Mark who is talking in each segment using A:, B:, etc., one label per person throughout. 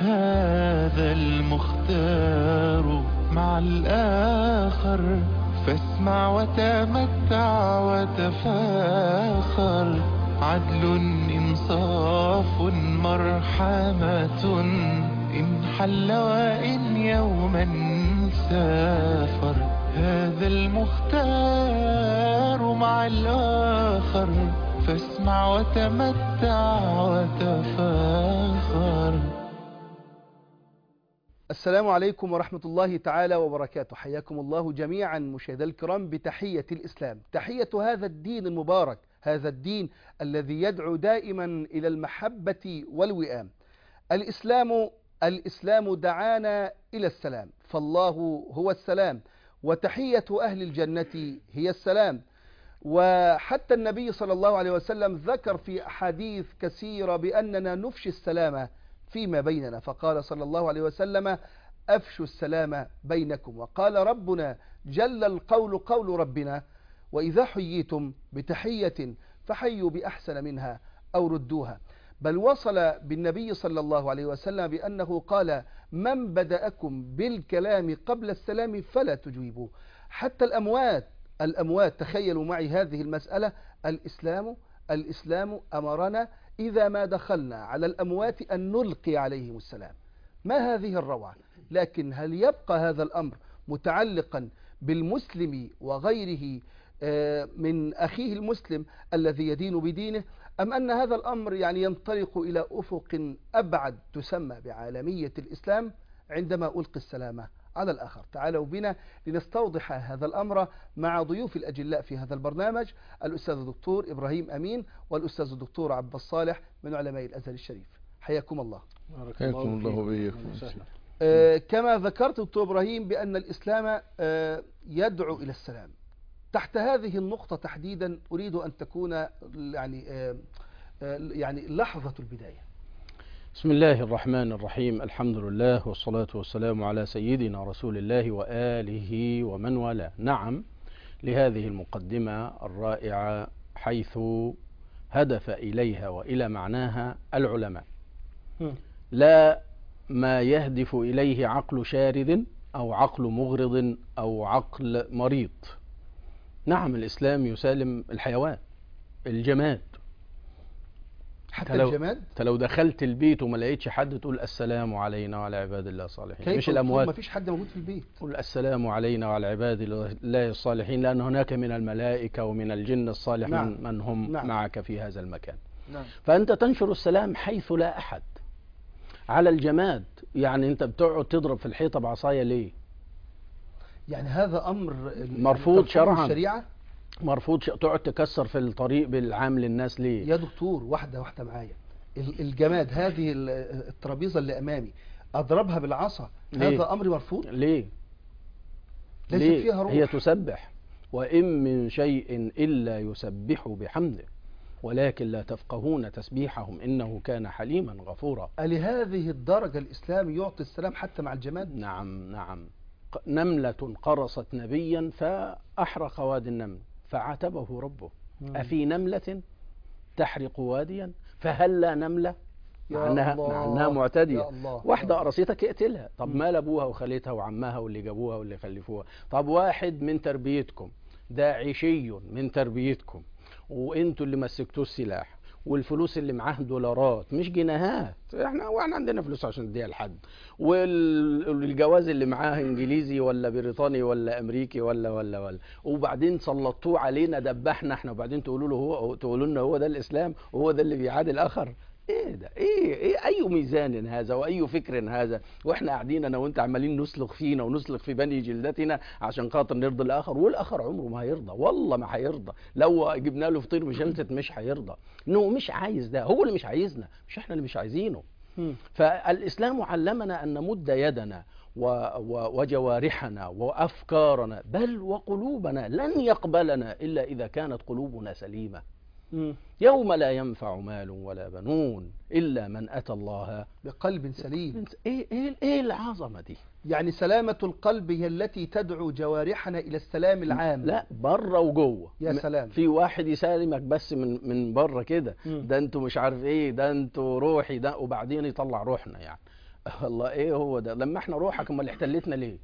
A: هذا المختار مع الآخر فاسمع وتمتع وتفاخر عدل إنصاف مرحمة إن حل وإن يوما سافر هذا المختار مع الآخر فاسمع وتمتع وتفاخر
B: السلام عليكم ورحمة الله تعالى وبركاته حياكم الله جميعا مشاهدي الكرام بتحية الإسلام تحية هذا الدين المبارك هذا الدين الذي يدعو دائما إلى المحبة والوئام الإسلام الإسلام دعانا إلى السلام فالله هو السلام وتحية أهل الجنة هي السلام وحتى النبي صلى الله عليه وسلم ذكر في أحاديث كثيرة بأننا نفشي السلام فيما بيننا فقال صلى الله عليه وسلم أفشوا السلام بينكم وقال ربنا جل القول قول ربنا وإذا حييتم بتحية فحيوا بأحسن منها أو ردوها بل وصل بالنبي صلى الله عليه وسلم بأنه قال من بدأكم بالكلام قبل السلام فلا تجيبوا حتى الأموات الأموات تخيلوا معي هذه المسألة الإسلام الإسلام أمرنا إذا ما دخلنا على الأموات أن نلقي عليهم السلام ما هذه الروعة لكن هل يبقى هذا الأمر متعلقا بالمسلم وغيره من أخيه المسلم الذي يدين بدينه أم أن هذا الأمر يعني ينطلق إلى أفق أبعد تسمى بعالمية الإسلام عندما ألقي السلام على الآخر تعالوا بنا لنستوضح هذا الأمر مع ضيوف الأجلاء في هذا البرنامج الأستاذ الدكتور إبراهيم أمين والأستاذ الدكتور عبد الصالح من علماء الأزهر الشريف حياكم الله
C: حياكم الله وبيكم
B: آه كما ذكرت دكتور إبراهيم بأن الإسلام آه يدعو إلى السلام تحت هذه النقطة تحديدا أريد أن تكون يعني آه يعني لحظة البداية
D: بسم الله الرحمن الرحيم الحمد لله والصلاة والسلام على سيدنا رسول الله وآله ومن والاه نعم لهذه المقدمة الرائعة حيث هدف إليها وإلى معناها العلماء لا ما يهدف إليه عقل شارد أو عقل مغرض أو عقل مريض نعم الإسلام يسالم الحيوان الجماد
B: حتى لو الجماد
D: انت لو دخلت البيت وما لقيتش حد تقول السلام علينا وعلى عباد الله الصالحين مش الاموات
B: ما فيش حد موجود في البيت
D: قل السلام علينا وعلى عباد الله الصالحين لان هناك من الملائكه ومن الجن الصالح
B: نعم.
D: من, من هم
B: نعم.
D: معك في هذا المكان
B: نعم.
D: فانت تنشر السلام حيث لا احد على الجماد يعني انت بتقعد تضرب في الحيطه بعصايه ليه
B: يعني هذا امر
D: مرفوض شرعا
B: الشريعه
D: مرفوض ش... تقعد تكسر في الطريق بالعام للناس ليه
B: يا دكتور واحده واحده معايا الجماد هذه الترابيزه اللي امامي اضربها بالعصا
D: ليه؟
B: هذا امر مرفوض
D: ليه
B: ليست
D: ليه؟
B: فيها روح
D: هي تسبح وإن من شيء إلا يسبح بحمده ولكن لا تفقهون تسبيحهم إنه كان حليما غفورا
B: لهذه الدرجة الإسلام يعطي السلام حتى مع الجماد
D: نعم نعم نملة قرصت نبيا فأحرق وادي النمل فعاتبه ربه
B: مم.
D: أفي نملة تحرق واديا فهلا نملة مع انها مع انها معتديه
B: يا الله
D: واحده
B: يا
D: قرصتك اقتلها طب
B: مم.
D: مال ابوها وخالتها وعمها واللي جابوها واللي خلفوها طب واحد من تربيتكم داعشي من تربيتكم وانتوا اللي مسكتوه السلاح والفلوس اللي معاه دولارات مش جنيهات احنا واحنا عندنا فلوس عشان نديها لحد والجواز اللي معاه انجليزي ولا بريطاني ولا امريكي ولا ولا ولا وبعدين سلطوه علينا دبحنا احنا وبعدين تقولوا له هو تقولوا لنا هو ده الاسلام وهو ده اللي بيعادي الاخر ايه ده ايه ايه اي ميزان هذا واي فكر هذا واحنا قاعدين انا وانت عمالين نسلخ فينا ونسلخ في بني جلدتنا عشان خاطر نرضي الاخر والاخر عمره ما هيرضى والله ما هيرضى لو جبنا له فطير مشلتت مش هيرضى انه مش عايز ده هو اللي مش عايزنا مش احنا اللي مش عايزينه
B: مم.
D: فالاسلام علمنا ان نمد يدنا و و وجوارحنا وافكارنا بل وقلوبنا لن يقبلنا الا اذا كانت قلوبنا سليمه
B: مم.
D: يوم لا ينفع مال ولا بنون الا من اتى الله
B: بقلب سليم
D: ايه ايه ايه العظمه دي
B: يعني سلامة القلب هي التي تدعو جوارحنا إلى السلام العام
D: لا بره وجوه
B: يا
D: م-
B: سلام.
D: في واحد يسالمك بس من من بره كده
B: مم.
D: ده انتوا مش عارف ايه ده انتوا روحي ده وبعدين يطلع روحنا يعني والله ايه هو ده لما احنا روحك امال احتلتنا ليه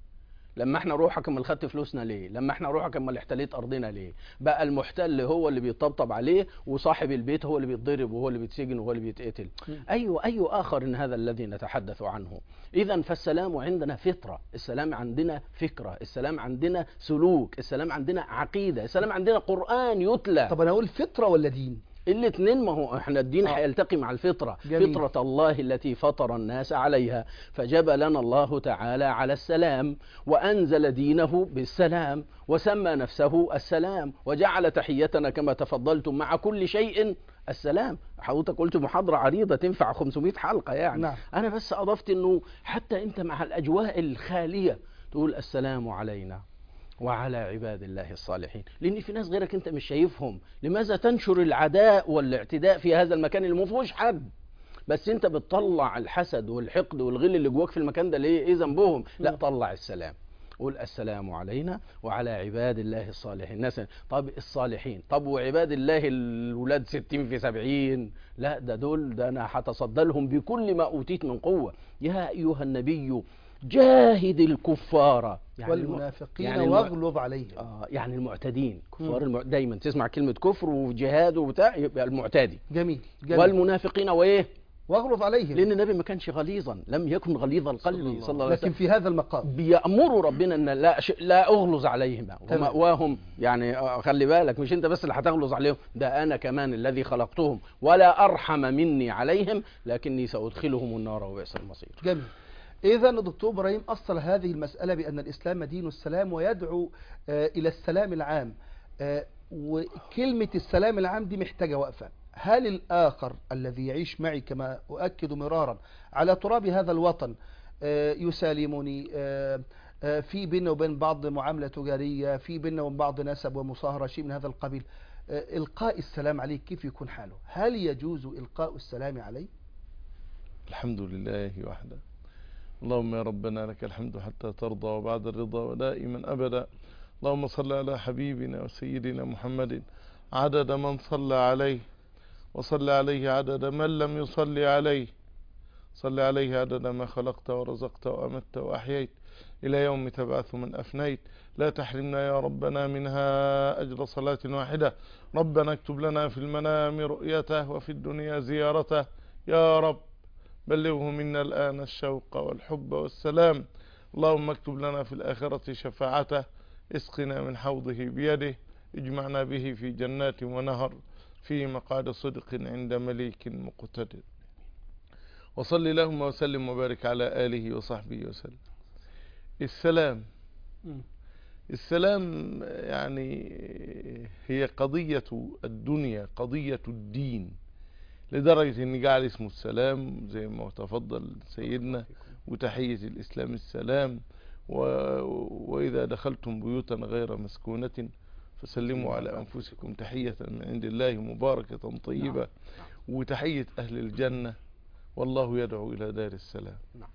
D: لما احنا روحك امال خدت فلوسنا ليه لما احنا روحك امال احتليت ارضنا ليه بقى المحتل هو اللي بيطبطب عليه وصاحب البيت هو اللي بيتضرب وهو اللي بيتسجن وهو اللي بيتقتل اي اي اخر إن هذا الذي نتحدث عنه اذا فالسلام عندنا فطره السلام عندنا فكره السلام عندنا سلوك السلام عندنا عقيده السلام عندنا قران يتلى
B: طب انا اقول فطره ولا دين
D: الاثنين ما هو احنا الدين
B: آه.
D: هيلتقي مع الفطره
B: جميل.
D: فطره الله التي فطر الناس عليها فجبلنا الله تعالى على السلام وانزل دينه بالسلام وسمى نفسه السلام وجعل تحيتنا كما تفضلتم مع كل شيء السلام حضرتك قلت محاضره عريضه تنفع 500 حلقه يعني
B: نعم.
D: انا بس اضفت انه حتى انت مع الاجواء الخاليه تقول السلام علينا وعلى عباد الله الصالحين لان في ناس غيرك انت مش شايفهم لماذا تنشر العداء والاعتداء في هذا المكان اللي ما فيهوش حد بس انت بتطلع الحسد والحقد والغل اللي جواك في المكان ده ليه ايه ذنبهم لا طلع السلام قول السلام علينا وعلى عباد الله الصالحين الناس طب الصالحين طب وعباد الله الولاد ستين في سبعين لا ده دول ده انا هتصدى لهم بكل ما اوتيت من قوه يا ايها النبي جاهد الكفار الم-
B: والمنافقين
D: يعني الم-
B: واغلظ عليهم
D: آه يعني المعتدين كفار
B: مم.
D: الم... دايما تسمع كلمة كفر وجهاد وبتاع يبقى المعتدي
B: جميل جميل
D: والمنافقين وايه؟
B: واغلظ عليهم
D: لأن النبي ما كانش غليظا لم يكن غليظ القلب صلى الله عليه
B: لكن
D: وسلم
B: في هذا المقام
D: بيأمروا ربنا ان لا ش... لا اغلظ عليهم
B: تمام.
D: ومأواهم يعني آه، خلي بالك مش انت بس اللي هتغلظ عليهم ده انا كمان الذي خلقتهم ولا ارحم مني عليهم لكني سادخلهم النار وبئس المصير
B: جميل إذا الدكتور إبراهيم أصل هذه المسألة بأن الإسلام دين السلام ويدعو آه، إلى السلام العام آه، وكلمة السلام العام دي محتاجة وقفة هل الآخر الذي يعيش معي كما أؤكد مرارا على تراب هذا الوطن آه، يسالمني آه، آه، في بيننا وبين بعض معاملة تجارية في بيننا وبين بعض نسب ومصاهرة شيء من هذا القبيل آه، إلقاء السلام عليه كيف يكون حاله هل يجوز إلقاء السلام عليه
C: الحمد لله وحده اللهم يا ربنا لك الحمد حتى ترضى وبعد الرضا ودائما أبدا اللهم صل على حبيبنا وسيدنا محمد عدد من صلى عليه وصل عليه عدد من لم يصلي عليه صل عليه عدد ما خلقت ورزقت وأمت وأحييت إلى يوم تبعث من أفنيت لا تحرمنا يا ربنا منها أجر صلاة واحدة ربنا اكتب لنا في المنام رؤيته وفي الدنيا زيارته يا رب بلغه منا الآن الشوق والحب والسلام اللهم اكتب لنا في الآخرة شفاعته اسقنا من حوضه بيده اجمعنا به في جنات ونهر في مقعد صدق عند مليك مقتدر وصل اللهم وسلم وبارك على آله وصحبه وسلم السلام السلام يعني هي قضية الدنيا قضية الدين لدرجة ان جعل اسمه السلام زي ما تفضل سيدنا وتحية الاسلام السلام و... واذا دخلتم بيوتا غير مسكونة فسلموا على انفسكم تحية من عند الله مباركة طيبة وتحية اهل الجنة والله يدعو الى دار السلام
D: نعم.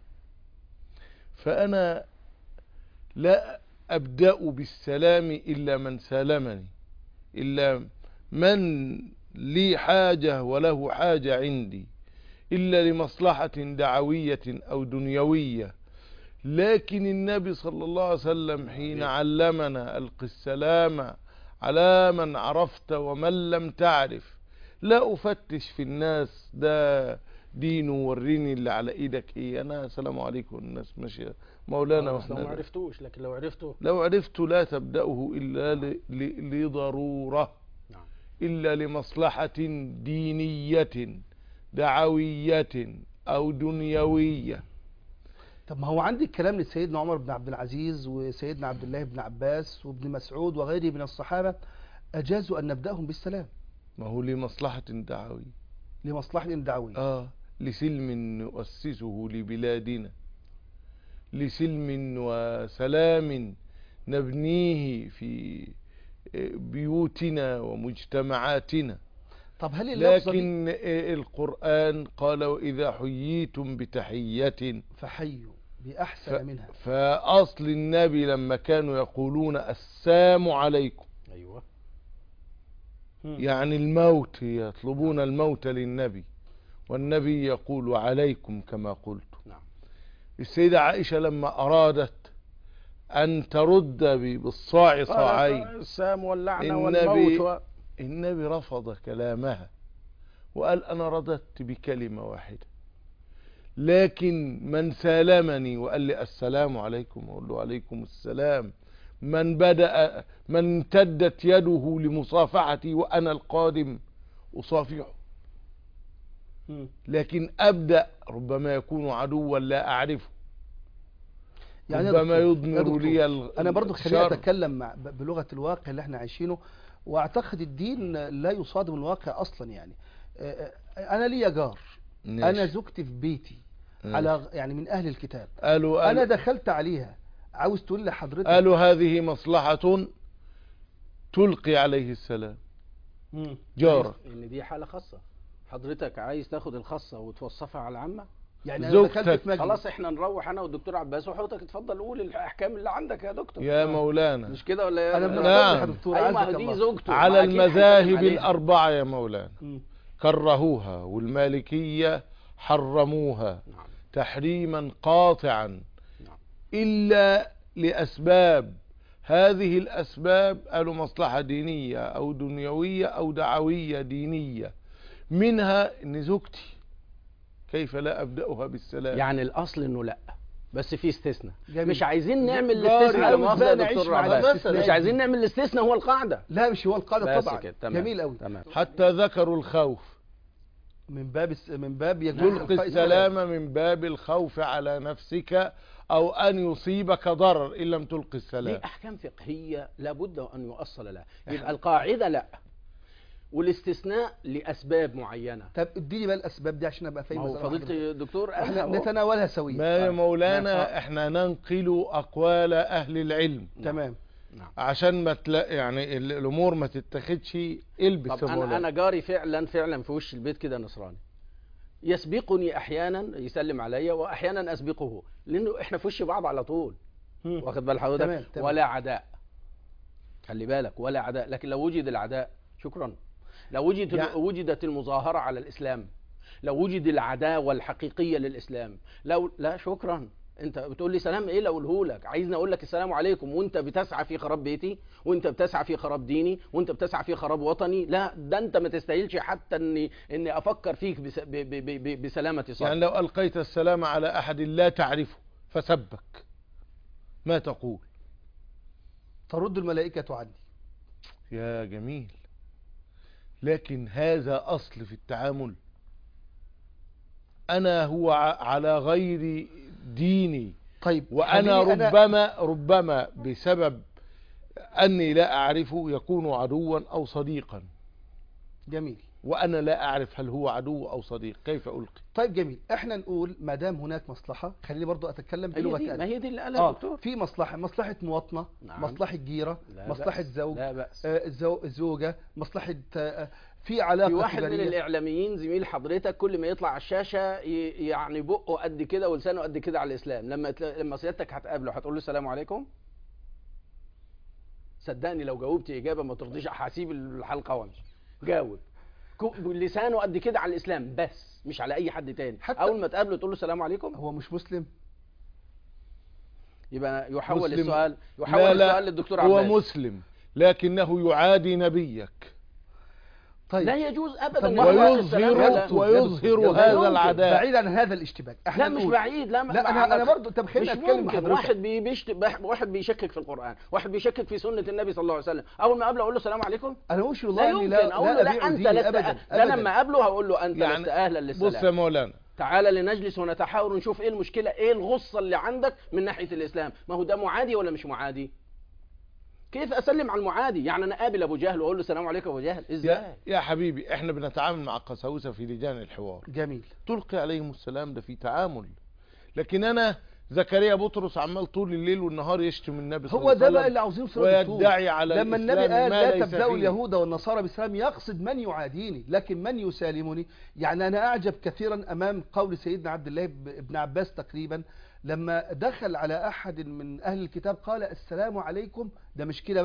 C: فانا لا ابدأ بالسلام الا من سالمني الا من لي حاجة وله حاجة عندي إلا لمصلحة دعوية أو دنيوية لكن النبي صلى الله عليه وسلم حين علمنا ألق السلام على من عرفت ومن لم تعرف لا أفتش في الناس ده دينه وريني اللي على ايدك ايه انا السلام عليكم الناس ماشيه مولانا
D: بس لو
C: واحنا
D: ما عرفتوش لكن لو عرفته
C: لو عرفت لا تبدأه إلا ل- ل- لضرورة
D: نعم.
C: إلا لمصلحة دينية دعوية أو دنيوية
B: طب ما هو عندي الكلام لسيدنا عمر بن عبد العزيز وسيدنا عبد الله بن عباس وابن مسعود وغيره من الصحابة أجازوا أن نبدأهم بالسلام
C: ما هو لمصلحة دعوية
B: لمصلحة دعوية
C: آه لسلم نؤسسه لبلادنا لسلم وسلام نبنيه في بيوتنا ومجتمعاتنا
B: طب هل اللفظة دي
C: لكن القرآن قال وإذا حييتم بتحية
B: فحيوا بأحسن
C: ف-
B: منها
C: فأصل النبي لما كانوا يقولون السلام عليكم
D: ايوه
C: يعني الموت يطلبون الموت للنبي والنبي يقول عليكم كما قلت
D: نعم
C: السيدة عائشة لما أرادت أن ترد ب- بالصاع صاعين
D: السام واللعنة
C: النبي-
D: والموت و...
C: النبي رفض كلامها وقال أنا رددت بكلمة واحدة لكن من سالمني وقال لي السلام عليكم أقول له عليكم السلام من بدأ من امتدت يده لمصافحتي وأنا القادم أصافحه
B: مم.
C: لكن أبدأ ربما يكون عدوا لا أعرفه
B: يعني يا
C: ربما
B: دكتور- يا
C: يضمر
B: دكتور،
C: لي ال-
B: انا برضو خليني
C: الشر.
B: اتكلم مع ب- بلغه الواقع اللي احنا عايشينه واعتقد الدين لا يصادم الواقع اصلا يعني آه، آه، انا ليا جار
C: ماشي.
B: انا زوجتي في بيتي
C: ماشي.
B: على يعني من اهل الكتاب
C: قالوا
B: انا
C: قالوا,
B: دخلت عليها عاوز تقول لحضرتك
C: قالوا هذه مصلحة تلقي عليه السلام
B: مم.
C: جارك
D: ان دي حالة خاصة حضرتك عايز تاخد الخاصة وتوصفها على العامة
B: يعني انا
C: زوجتك.
B: دخلت في مجلس
D: خلاص احنا نروح انا والدكتور عباس وحضرتك اتفضل قول الاحكام اللي عندك يا دكتور
C: يا مولانا
D: مش كده ولا يا
B: انا
C: نعم.
B: بنفتح يا دكتور
D: ايوه ما
B: عزك
D: هو دي
B: الله
D: زوجته
C: على
D: ما أكيد هيحكم
C: المذاهب
D: عليها.
C: الأربعة يا مولانا
B: مم.
C: كرهوها والمالكية حرموها
D: نعم
C: تحريما قاطعا
D: نعم.
C: إلا لأسباب هذه الأسباب قالوا مصلحة دينية أو دنيوية أو دعوية دينية منها إن زوجتي كيف لا أبدأها بالسلام
D: يعني الاصل انه لا بس في استثناء
B: جميل.
D: مش عايزين نعمل
B: جاري
D: الاستثناء
B: عاوز
D: لا مؤاخذة
B: بقى
D: يا
B: نعيش
D: دكتور
B: مع
D: عباس
B: الاستثناء.
D: مش عايزين نعمل الاستثناء هو القاعدة
B: لا مش هو القاعده
D: بس
B: طبعا
D: كده تمام
B: جميل قوي
D: تمام
C: حتى ذكروا الخوف
B: من باب الس- من باب يجوز
C: تلقي
B: إلقاء
C: السلام من باب الخوف على نفسك أو أن يصيبك ضرر إن لم تلقي
D: دي
C: السلام
D: احكام فقهيه لابد ان يؤصل لها يبقى القاعده لا والاستثناء لاسباب معينه
B: طب اديني بقى الاسباب دي عشان ابقى
D: ما
B: فاهم
D: هو
B: مسألة حضرتك.
D: فضيله الدكتور
B: احنا
D: قالها أهو.
B: نتناولها سويا
C: ما يا
B: آه.
C: مولانا
B: آه.
C: احنا ننقل أقوال أهل العلم
B: تمام
D: نعم.
C: عشان ما تلا يعني ال- الأمور ما تتخذش البس
D: طب
C: يا
D: انا
C: مولانا
D: انا جاري فعلا فعلا في وش البيت كده نصراني يسبقني احيانا يسلم عليا واحيانا اسبقه لانه احنا في وش بعض على طول
B: مم.
D: واخد بال حضرتك
B: تمام، تمام.
D: ولا عداء خلي بالك ولا عداء لكن لو وجد العداء شكرا لو وجد
C: يعني-
D: وجدت المظاهرة على الإسلام لو وجد العداوة الحقيقية للإسلام لو لا شكرا انت بتقول لي سلام ايه لو اقوله لك عايزني اقول لك السلام عليكم وانت بتسعى في خراب بيتي وانت بتسعى في خراب ديني وانت بتسعى في خراب وطني لا ده انت ما تستاهلش حتى اني اني افكر فيك بس ب ب ب ب بسلامة صدر
C: يعني لو ألقيت السلام على أحد لا تعرفه فسبك ما تقول
B: ترد الملائكه عني
C: يا جميل لكن هذا أصل في التعامل أنا هو ع- على غير ديني
B: طيب
C: وأنا
B: خليني
C: ربما ربما بسبب أني لا أعرفه يكون عدوا أو صديقا
B: جميل
C: وأنا لا أعرف هل هو عدو أو صديق كيف ألقي
B: طيب جميل احنا نقول ما دام هناك مصلحه خليني برضو اتكلم
D: هي
B: بلغه
D: دي ما
B: أهل.
D: هي دي اللي قالها
B: اه
D: الدكتور
B: في مصلحه مصلحه مواطنه
D: نعم.
B: مصلحه جيره
D: لا
B: مصلحه
D: بأس.
B: زوج
D: لا بأس
B: آه، الزو- الزوجه مصلحه آه، في علاقه
D: في واحد من
B: تجارية.
D: الاعلاميين زميل حضرتك كل ما يطلع على الشاشه ي- يعني بقه قد كده ولسانه قد كده على الاسلام لما تلا... لما سيادتك هتقابله هتقول له السلام عليكم صدقني لو جاوبت اجابه ما ترضيش هسيب الحلقه وامشي جاوب كو- لسانه قد كده على الاسلام بس مش على اي حد تاني
B: حتى-
D: اول ما تقابله تقول له السلام عليكم
B: هو مش مسلم
D: يبقى يحول
C: مسلم.
D: السؤال يحول
C: لا
D: السؤال
C: لا
D: للدكتور
C: هو
D: عباس
C: مسلم لكنه يعادي نبيك
B: طيب
D: لا يجوز ابدا
B: طب
D: إن
B: ما
D: هو
B: هو
D: السلام
C: ويظهر
D: على-
C: ويظهر
B: لا
C: هذا
D: يمكن.
C: العداء
B: بعيد عن هذا الاشتباك احنا
D: لا مش
B: نقول-
D: بعيد لا
B: لا انا انا برضو طب خليني
D: مش
B: اتكلم مع
D: ممكن
B: حضرتك
D: واحد بي- بيشت... بح- واحد بيشكك في القرآن واحد بيشكك في سنة النبي صلى الله عليه وسلم أول ما أقابله أقول له السلام عليكم
B: انا مش
D: لا
B: والله اني
D: يمكن
B: لا
D: أقول له
B: لا
D: لا
B: ابيع
D: أنت
B: ديني
D: لست
B: ابدا
D: ده
B: ابدا
D: لما أقابله هقول له أنت
C: يعني
D: لست أهلا
C: بص يا
D: للسلام
C: مولانا
D: تعالى لنجلس ونتحاور ونشوف إيه المشكلة إيه الغصة اللي عندك من ناحية الإسلام ما هو ده معادي ولا مش معادي كيف أسلم على المعادي يعني أنا قابل أبو جهل وأقول له السلام عليكم يا أبو جهل إزاي
C: يا, يا حبيبي احنا بنتعامل مع قساوسة في لجان الحوار
B: جميل
C: تلقي عليهم السلام ده في تعامل لكن انا زكريا بطرس عمال طول الليل والنهار يشتم النبي صلى
B: هو
C: الله
B: ده
C: عليه
B: بقى
C: وسلم
B: اللي عاوزين نوصله للدكتور.
C: ويدعي على
B: لما النبي
C: الإسلام
B: قال
C: ما
B: لا
C: ليس
B: تبدأوا
C: فيه.
B: اليهود والنصارى بالسلام يقصد من يعاديني لكن من يسالمني يعني أنا أعجب كثيرا أمام قول سيدنا عبد الله ب- بن عباس تقريبا لما دخل على أحد من أهل الكتاب قال السلام عليكم ده مش كده بس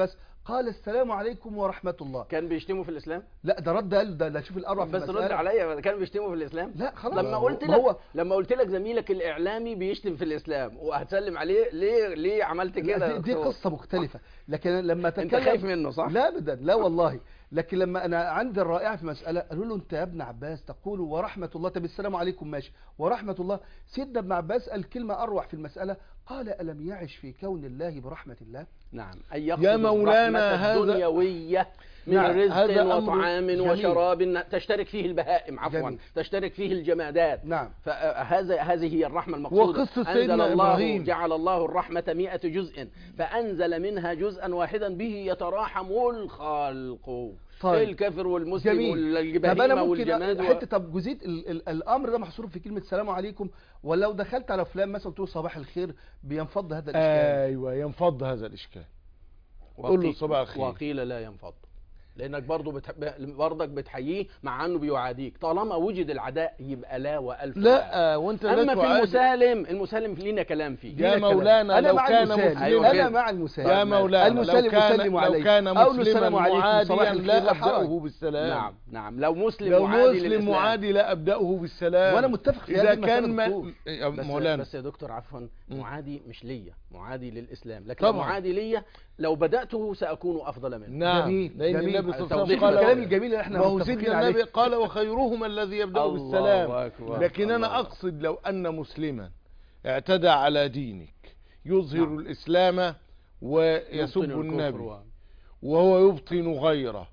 B: قال السلام عليكم ورحمة الله
D: كان بيشتموا في الاسلام
B: لا ده رد قال ده, ده شوف الأروع في
D: بس رد
B: المسألة
D: عليا كانوا بيشتموا في الاسلام
B: لا خلاص
D: لما قلت
B: ما
D: لك
B: هو
D: لما قلت لك زميلك الاعلامي بيشتم في الاسلام وهتسلم عليه ليه ليه عملت كده
B: لا،
D: يا
B: دي, دي
D: دكتور؟
B: قصة مختلفة لكن لما
D: انت
B: تكلم
D: خايف منه صح
B: لا ابدا لا والله لكن لما انا عندي الرائعه في مساله قالوا له انت يا ابن عباس تقول ورحمه الله طب السلام عليكم ماشي ورحمه الله سيدنا ابن عباس قال كلمه اروع في المساله قال الم يعش في كون الله برحمه الله
D: نعم أن يقصد
C: يا مولانا
D: الرحمة
C: هذا-
D: الدنيوية من
B: نعم،
D: رزق
C: هذا أمر
D: وطعام
B: جميل.
D: وشراب تشترك فيه البهائم عفوا
B: جميل.
D: تشترك فيه الجمادات
B: نعم
D: فهذا هذه هي الرحمة المقصودة
C: وقصة
D: أنزل
C: سيدنا
D: الله
C: إبراهيم.
D: جعل الله الرحمة مئة جزء فأنزل منها جزءا واحدا به يتراحم الخلق
B: طيب.
D: الكافر والمسلم
B: جميل طب انا
D: والبهيمة
B: ممكن
D: والجماد و...
B: حته طب جزئيه ال ال الامر ده محصور في كلمه السلام عليكم ولو دخلت على فلان مثلا قلت له صباح الخير بينفض هذا الاشكال
C: ايوه ينفض هذا الاشكال قول له
D: وقيل-
C: صباح الخير.
D: وقيل لا ينفض لانك برضه بتح... برضك بتحييه مع انه بيعاديك طالما وجد العداء يبقى لا والف
C: لا وانت لا
D: اما في
C: تعادي.
D: المسالم المسالم لينا كلام فيه
C: يا
B: لينا كلام.
C: مولانا
B: أنا
C: لو
B: مع
C: كان
B: المسالم.
C: مسلما
D: أيوة
B: انا
D: كده.
B: مع المسالم
C: يا مولانا
B: المسلم
C: لو كان
B: أسلم
C: لو
B: عليه.
C: كان
B: أو له
C: مسلما
B: السلام عليكم، صباح
C: معاديا
B: الخير،
C: لا
B: لا حرج.
C: ابداه بالسلام
D: نعم نعم لو مسلم
C: لو
D: معادي
C: مسلم
D: للإسلام.
C: معادي لا ابداه بالسلام
B: وانا متفق في
C: اذا
B: هذه
C: كان
B: المسألة
C: ما...
B: دكتور.
C: يا
D: بس
C: مولانا
D: بس يا دكتور عفوا
C: مم.
D: معادي مش ليا معادي للاسلام لكن
C: طبعا.
D: معادي ليا لو بداته ساكون افضل منه
C: نعم
B: جميل،
C: لان
B: جميل.
C: النبي صلى الله
D: توضيح
C: عليه وسلم
B: الكلام
C: قال
B: الجميل اللي احنا
C: ما هو
B: متفقين
C: سيدنا
B: عليه.
C: النبي قال وخيرهما الذي يبدا
D: الله
C: بالسلام
D: أكبر.
C: لكن
D: الله
C: انا
D: أكبر.
C: اقصد لو ان مسلما اعتدى على دينك يظهر
D: نعم.
C: الاسلام ويسب
D: يبطن الكفر
C: النبي
D: و-
C: وهو يبطن غيره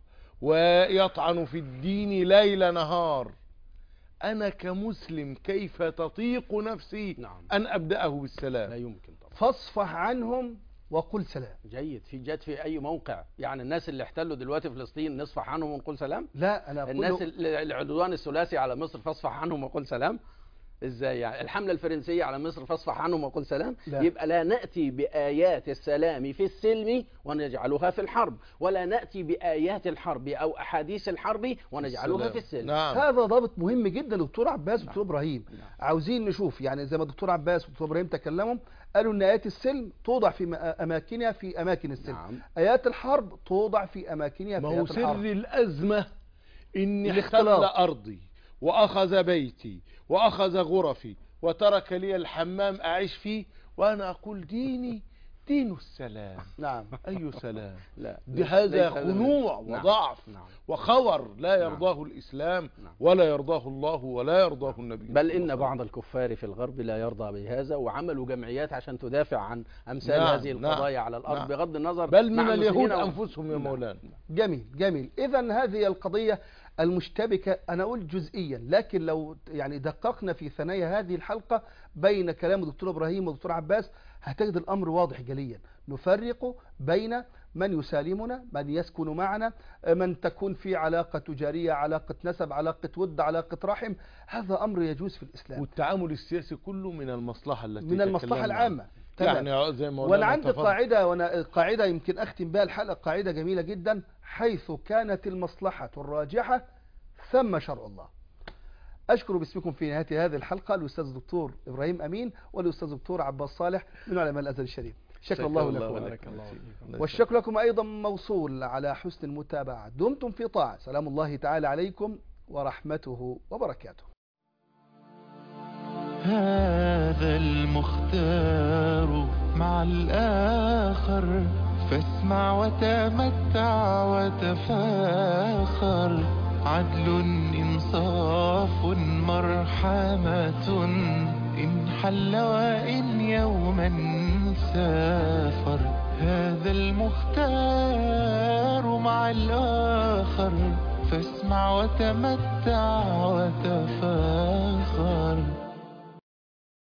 C: ويطعن في الدين ليل نهار انا كمسلم كيف تطيق نفسي
D: نعم
C: ان ابداه
D: لا
C: بالسلام
D: يمكن طبعا
B: فاصفح عنهم وقل سلام
D: جيد في جت في اي موقع يعني الناس اللي احتلوا دلوقتي فلسطين نصفح عنهم ونقول سلام
B: لا انا اقول
D: الناس
B: له
D: ال- العدوان الثلاثي على مصر فاصفح عنهم وقل سلام ازاي يعني الحمله الفرنسيه على مصر فاصفح عنهم وقل سلام
B: لا.
D: يبقى لا ناتي بايات السلام في السلم ونجعلها في الحرب ولا ناتي بايات الحرب او احاديث الحرب ونجعلها
C: السلام.
D: في السلم
C: نعم
B: هذا ضابط مهم جدا دكتور عباس
D: نعم.
B: ودكتور ابراهيم
D: نعم.
B: عاوزين نشوف يعني زي ما دكتور عباس ودكتور ابراهيم تكلموا قالوا ان ايات السلم توضع في م- اماكنها في اماكن السلم
D: نعم
B: ايات الحرب توضع في اماكنها في
C: ما هو
B: ايات
C: سر
B: الحرب
C: الأزمة إن
B: الاختلاط.
C: احتل أرضي وأخذ بيتي وأخذ غرفي وترك لي الحمام أعيش فيه وأنا أقول ديني دين السلام
B: نعم
C: أي سلام
D: لا
C: بهذا
D: ليس-
C: خنوع
D: نعم.
C: وضعف
D: نعم
C: وخور لا
D: نعم.
C: يرضاه الإسلام
D: نعم.
C: ولا يرضاه الله ولا يرضاه النبي
D: بل
C: صلى الله
D: إن
C: عليه
D: بعض الكفار في الغرب لا يرضى بهذا وعملوا جمعيات عشان تدافع عن أمثال
C: نعم،
D: هذه
C: نعم،
D: القضايا على الأرض
C: نعم.
D: بغض النظر
C: بل
D: مع
C: من اليهود
D: المسلمين أو-
C: أنفسهم يا
D: نعم.
C: مولانا
B: جميل جميل اذا هذه القضيه المشتبكه انا اقول جزئيا لكن لو يعني دققنا في ثنايا هذه الحلقه بين كلام الدكتور ابراهيم والدكتور عباس هتجد الامر واضح جليا نفرق بين من يسالمنا من يسكن معنا من تكون في علاقه تجاريه علاقه نسب علاقه ود علاقه رحم هذا امر يجوز في الاسلام
C: والتعامل السياسي كله من المصلحة التي
B: من المصلحه
C: تكلمنا
B: العامه
C: عنها.
B: تمام.
C: يعني زي ما
B: وانا عندي
C: تفضل.
B: قاعده وانا قاعده يمكن اختم بها الحلقه قاعده جميله جدا حيث كانت المصلحه الراجحه ثم شرع الله اشكر باسمكم في نهايه هذه الحلقه الاستاذ الدكتور ابراهيم امين والاستاذ الدكتور عباس صالح من علماء الازهر الشريف شكر الله لكم
C: بارك الله فيكم.
B: والشكر لكم ايضا موصول على حسن المتابعه دمتم في طاعه سلام الله تعالى عليكم ورحمته وبركاته
A: هذا المختار مع الآخر فاسمع وتمتع وتفاخر عدل إنصاف مرحمة إن حل وإن يوما سافر هذا المختار مع الآخر فاسمع وتمتع وتفاخر